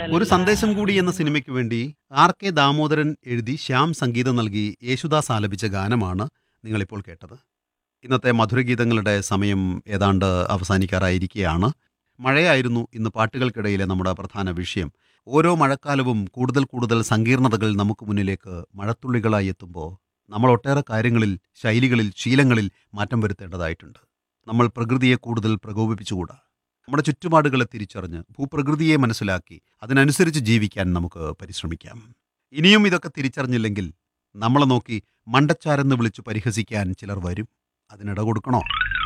ഒരു സന്ദേശം കൂടി എന്ന സിനിമയ്ക്ക് വേണ്ടി ആർ കെ ദാമോദരൻ എഴുതി ശ്യാം സംഗീതം നൽകി യേശുദാസ് ആലപിച്ച ഗാനമാണ് നിങ്ങളിപ്പോൾ കേട്ടത് ഇന്നത്തെ മധുരഗീതങ്ങളുടെ സമയം ഏതാണ്ട് അവസാനിക്കാറായിരിക്കുകയാണ് മഴയായിരുന്നു ഇന്ന് പാട്ടുകൾക്കിടയിലെ നമ്മുടെ പ്രധാന വിഷയം ഓരോ മഴക്കാലവും കൂടുതൽ കൂടുതൽ സങ്കീർണതകൾ നമുക്ക് മുന്നിലേക്ക് മഴത്തുള്ളികളായി എത്തുമ്പോൾ നമ്മൾ ഒട്ടേറെ കാര്യങ്ങളിൽ ശൈലികളിൽ ശീലങ്ങളിൽ മാറ്റം വരുത്തേണ്ടതായിട്ടുണ്ട് നമ്മൾ പ്രകൃതിയെ കൂടുതൽ പ്രകോപിപ്പിച്ചുകൂടാ നമ്മുടെ ചുറ്റുപാടുകളെ തിരിച്ചറിഞ്ഞ് ഭൂപ്രകൃതിയെ മനസ്സിലാക്കി അതിനനുസരിച്ച് ജീവിക്കാൻ നമുക്ക് പരിശ്രമിക്കാം ഇനിയും ഇതൊക്കെ തിരിച്ചറിഞ്ഞില്ലെങ്കിൽ നമ്മളെ നോക്കി മണ്ടച്ചാരെന്ന് വിളിച്ച് പരിഹസിക്കാൻ ചിലർ വരും അതിനിട കൊടുക്കണോ